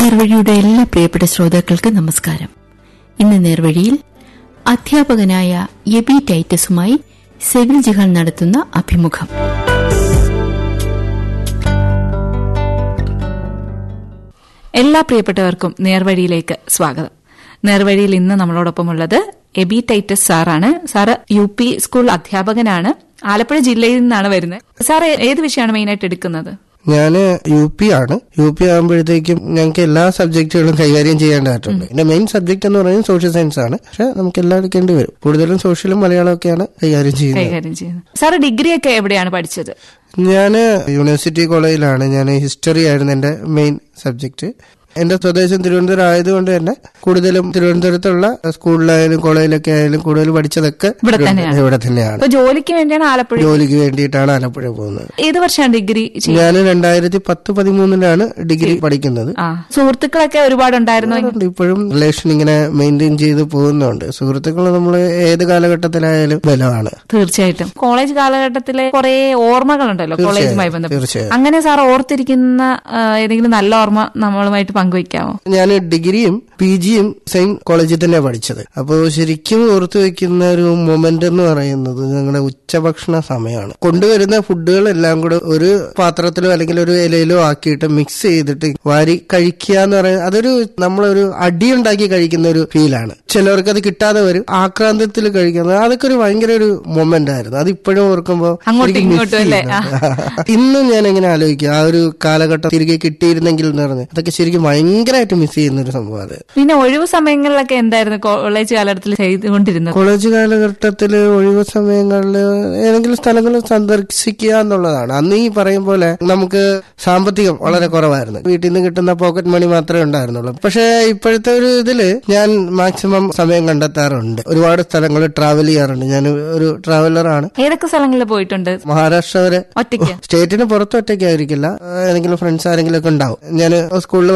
നേർവഴിയുടെ എല്ലാ പ്രിയപ്പെട്ട ശ്രോതാക്കൾക്ക് നമസ്കാരം ഇന്ന് നേർവഴിയിൽ അധ്യാപകനായ എബി ടൈറ്റസുമായി സെവിൽ ജിഹാൻ നടത്തുന്ന അഭിമുഖം എല്ലാ പ്രിയപ്പെട്ടവർക്കും നേർവഴിയിലേക്ക് സ്വാഗതം നേർവഴിയിൽ ഇന്ന് നമ്മളോടൊപ്പമുള്ളത് എബി ടൈറ്റസ് സാറാണ് സാറ് യു പി സ്കൂൾ അധ്യാപകനാണ് ആലപ്പുഴ ജില്ലയിൽ നിന്നാണ് വരുന്നത് സാറ് ഏത് വിഷയമാണ് മെയിനായിട്ട് എടുക്കുന്നത് ഞാന് യു പി ആണ് യു പി ആകുമ്പോഴത്തേക്കും ഞങ്ങൾക്ക് എല്ലാ സബ്ജക്റ്റുകളും കൈകാര്യം ചെയ്യേണ്ടതായിട്ടുണ്ട് എന്റെ മെയിൻ സബ്ജക്ട് എന്ന് പറയുന്നത് സോഷ്യൽ സയൻസ് ആണ് പക്ഷെ നമുക്ക് എല്ലാം എടുക്കേണ്ടി വരും കൂടുതലും സോഷ്യലും മലയാളമൊക്കെയാണ് കൈകാര്യം ചെയ്യുന്നത് കൈകാര്യം ചെയ്യുന്നത് സാറ് ഡിഗ്രി ഒക്കെ എവിടെയാണ് പഠിച്ചത് ഞാൻ യൂണിവേഴ്സിറ്റി കോളേജിലാണ് ഞാൻ ഹിസ്റ്ററി ആയിരുന്നു എന്റെ മെയിൻ സബ്ജക്ട് എന്റെ സ്വദേശം തിരുവനന്തപുരം ആയതുകൊണ്ട് തന്നെ കൂടുതലും തിരുവനന്തപുരത്തുള്ള സ്കൂളിലായാലും കോളേജിലൊക്കെ ആയാലും കൂടുതൽ പഠിച്ചതൊക്കെ ഇവിടെ തന്നെയാണ്. ഇവിടെ തന്നെയാണ് അപ്പൊ ജോലിക്ക് വേണ്ടിയാണ് ആലപ്പുഴ ജോലിക്ക് വേണ്ടിയിട്ടാണ് ആലപ്പുഴ പോകുന്നത് ഏത് വർഷമാണ് ഡിഗ്രി ചെയ്യുന്നത്? ഞാൻ രണ്ടായിരത്തി പത്ത് പതിമൂന്നിലാണ് ഡിഗ്രി പഠിക്കുന്നത് ആ സുഹൃത്തുക്കളൊക്കെ ഒരുപാടുണ്ടായിരുന്നു ഉണ്ട്. ഇപ്പോഴും റിലേഷൻ ഇങ്ങനെ മെയിൻറ്റെയിൻ ചെയ്ത് പോകുന്നുണ്ട് സുഹൃത്തുക്കൾ നമ്മൾ ഏത് കാലഘട്ടത്തിലായാലും ബലമാണ് തീർച്ചയായിട്ടും കോളേജ് കാലഘട്ടത്തിലെ കുറെ ഓർമ്മകളുണ്ടല്ലോ കോളേജുമായി ബന്ധപ്പെട്ട് തീർച്ചയായും അങ്ങനെ സാർ ഓർത്തിരിക്കുന്ന ആ, ഏതെങ്കിലും നല്ല ഓർമ്മ നമ്മളുമായിട്ട് പങ്കുവയ്ക്കാമോ ഞാൻ ഡിഗ്രിയും പി ജിയും സെയിം കോളേജിൽ തന്നെ പഠിച്ചത് അപ്പോൾ ശരിക്കും ഓർത്തു വെക്കുന്ന ഒരു മൊമെന്റ് എന്ന് പറയുന്നത് ഞങ്ങളുടെ ഉച്ചഭക്ഷണ സമയമാണ് കൊണ്ടുവരുന്ന ഫുഡുകളെല്ലാം കൂടെ ഒരു പാത്രത്തിലോ അല്ലെങ്കിൽ ഒരു ഇലയിലോ ആക്കിയിട്ട് മിക്സ് ചെയ്തിട്ട് വാരി കഴിക്കുക എന്ന് പറയുന്നത് അതൊരു നമ്മളൊരു അടിയുണ്ടാക്കി കഴിക്കുന്ന ഒരു ഫീലാണ് ചിലവർക്ക് അത് കിട്ടാതെ വരും ആക്രാന്തത്തിൽ കഴിക്കുന്നത് അതൊക്കെ ഒരു ഭയങ്കര ഒരു മൊമെന്റ് ആയിരുന്നു അത് ഇപ്പോഴും ഓർക്കുമ്പോൾ അങ്ങോട്ടും ശരിക്കും miss ഇങ്ങോട്ടും അല്ലേ? ചെയ്യുന്നുണ്ട്. ഇന്നും ഞാൻ എങ്ങനെ ആലോചിക്കും ആ ഒരു കാലഘട്ടം തിരികെ കിട്ടിയിരുന്നെങ്കിൽ എന്ന് പറഞ്ഞ് അതൊക്കെ ശരിക്കും ഭയങ്കരമായിട്ട് മിസ് ചെയ്യുന്ന ഒരു സംഭവം അത് പിന്നെ ഒഴിവ് സമയങ്ങളിലൊക്കെ എന്തായിരുന്നു കോളേജ് കാലഘട്ടത്തിൽ ചെയ്തുകൊണ്ടിരുന്നത് കോളേജ് കാലഘട്ടത്തിൽ ഒഴിവ് സമയങ്ങളിൽ ഏതെങ്കിലും സ്ഥലങ്ങൾ സന്ദർശിക്കുക എന്നുള്ളതാണ് അന്ന് ഈ പറയും പോലെ നമുക്ക് സാമ്പത്തികം വളരെ കുറവായിരുന്നു വീട്ടിൽ നിന്ന് കിട്ടുന്ന പോക്കറ്റ് മണി മാത്രമേ ഉണ്ടായിരുന്നുള്ളൂ പക്ഷേ ഇപ്പോഴത്തെ ഒരു ഇതില് ഞാൻ മാക്സിമം സമയം കണ്ടെത്താറുണ്ട് ഒരുപാട് സ്ഥലങ്ങൾ ട്രാവൽ ചെയ്യാറുണ്ട് ഞാൻ ഒരു ട്രാവലറാണ് ഏതൊക്കെ സ്ഥലങ്ങളിൽ പോയിട്ടുണ്ട് മഹാരാഷ്ട്ര വരെ ഒറ്റയ്ക്ക് സ്റ്റേറ്റിന് പുറത്ത് ഒറ്റയ്ക്കായിരിക്കില്ല ഏതെങ്കിലും ഫ്രണ്ട്സ് ആരെങ്കിലും ഒക്കെ ഉണ്ടാവും ഞാൻ സ്കൂളിൽ